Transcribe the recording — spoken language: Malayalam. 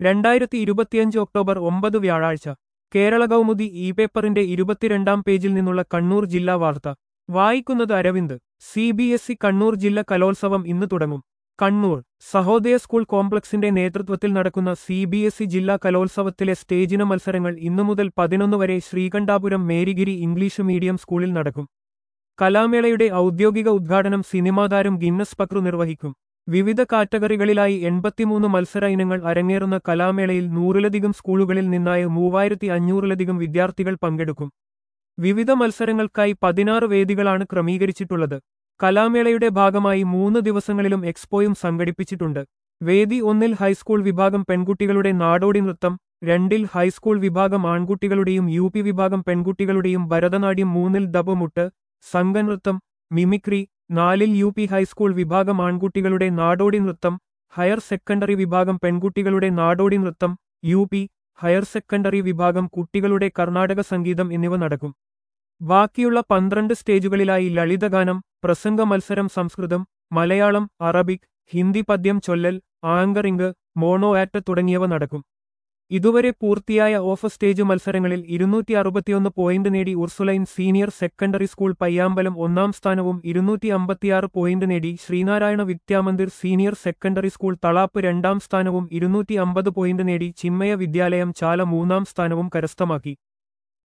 രണ്ടായിരത്തി ഇരുപത്തിയഞ്ച് ഒക്ടോബർ ഒമ്പത് വ്യാഴാഴ്ച കേരള കൗമുദി ഇ പേപ്പറിന്റെ ഇരുപത്തിരണ്ടാം പേജിൽ നിന്നുള്ള കണ്ണൂർ ജില്ലാ വാർത്ത വായിക്കുന്നത് Aravind C B S E Kannur ജില്ല കലോത്സവം ഇന്ന് തുടങ്ങും കണ്ണൂർ സഹോദയ സ്കൂൾ കോംപ്ലക്സിന്റെ നേതൃത്വത്തിൽ നടക്കുന്ന സി ബി എസ് ഇ ജില്ലാ കലോത്സവത്തിലെ സ്റ്റേജിന മത്സരങ്ങൾ ഇന്നു മുതൽ പതിനൊന്ന് വരെ ശ്രീകണ്ഠാപുരം മേരിഗിരി ഇംഗ്ലീഷ് മീഡിയം സ്കൂളിൽ നടക്കും കലാമേളയുടെ ഔദ്യോഗിക ഉദ്ഘാടനം സിനിമാതാരം ഗിന്നസ് പക്രു നിർവഹിക്കും വിവിധ കാറ്റഗറികളിലായി എൺപത്തിമൂന്ന് മത്സര ഇനങ്ങൾ അരങ്ങേറുന്ന കലാമേളയിൽ നൂറിലധികം സ്കൂളുകളിൽ നിന്നായി മൂവായിരത്തി അഞ്ഞൂറിലധികം വിദ്യാർത്ഥികൾ പങ്കെടുക്കും വിവിധ മത്സരങ്ങൾക്കായി പതിനാറ് വേദികളാണ് ക്രമീകരിച്ചിട്ടുള്ളത് കലാമേളയുടെ ഭാഗമായി മൂന്ന് ദിവസങ്ങളിലും എക്സ്പോയും സംഘടിപ്പിച്ചിട്ടുണ്ട് വേദി ഒന്നിൽ ഹൈസ്കൂൾ വിഭാഗം പെൺകുട്ടികളുടെ നാടോടി നൃത്തം രണ്ടിൽ ഹൈസ്കൂൾ വിഭാഗം ആൺകുട്ടികളുടെയും യു പി വിഭാഗം പെൺകുട്ടികളുടെയും ഭരതനാട്യം മൂന്നിൽ ദബമുട്ട് സംഘനൃത്തം മിമിക്രി നാലിൽ യു പി ഹൈസ്കൂൾ വിഭാഗം ആൺകുട്ടികളുടെ നാടോടി നൃത്തം ഹയർ സെക്കൻഡറി വിഭാഗം പെൺകുട്ടികളുടെ നാടോടി നൃത്തം യു പി ഹയർ സെക്കൻഡറി വിഭാഗം കുട്ടികളുടെ കർണാടക സംഗീതം എന്നിവ നടക്കും ബാക്കിയുള്ള പന്ത്രണ്ട് സ്റ്റേജുകളിലായി ലളിതഗാനം പ്രസംഗ മത്സരം സംസ്കൃതം മലയാളം അറബിക് ഹിന്ദി പദ്യം ചൊല്ലൽ ആങ്കറിംഗ് മോണോ ആക്ട് തുടങ്ങിയവ നടക്കും ഇതുവരെ പൂർത്തിയായ ഓഫ് സ്റ്റേജ് മത്സരങ്ങളിൽ ഇരുന്നൂറ്റി അറുപത്തിയൊന്ന് പോയിന്റ് നേടി Ursuline senior secondary school Payyambalam ഒന്നാം സ്ഥാനവും ഇരുന്നൂറ്റി അമ്പത്തിയാറ് പോയിന്റ് നേടി Sreenarayana Vidyamandir senior secondary school Thalap രണ്ടാം സ്ഥാനവും ഇരുന്നൂറ്റി അമ്പത് പോയിന്റ് നേടി ചിന്മയ വിദ്യാലയം ചാല മൂന്നാം സ്ഥാനവും കരസ്ഥമാക്കി